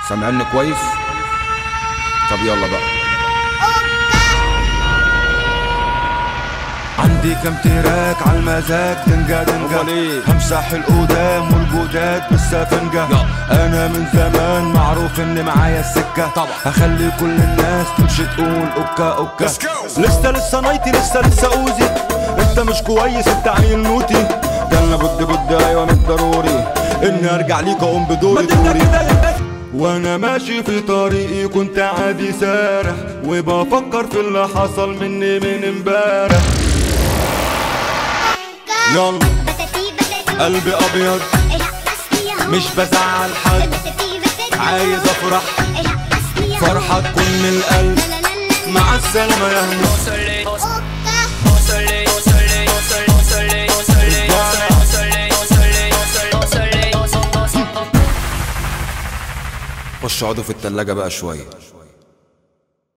سامعني كويس طب يلا بقى عندي كم تراك على المزاج دنجا دنجا أمال إيه؟ همسح القدام والجداد بالسفنجة انا من زمان معروف ان معايا السكة طبعا. هخلي كل الناس تمشي تقول اوكا اوكا لسه لسه نايتي لسه لسه اوزي انت مش كويس انت عيل نوتي ده انا بد بد ايوه من ضروري اني ارجع ليك اقوم بدوري دوري وانا ماشي في طريقي كنت عادي سارح وبفكر في اللي حصل مني من امبارح يلا قلبي ابيض مش بزعل حد عايز افرح فرحة تكون من القلب مع السلامة يا هنو خشوا اقعدوا في التلاجة بقى شوية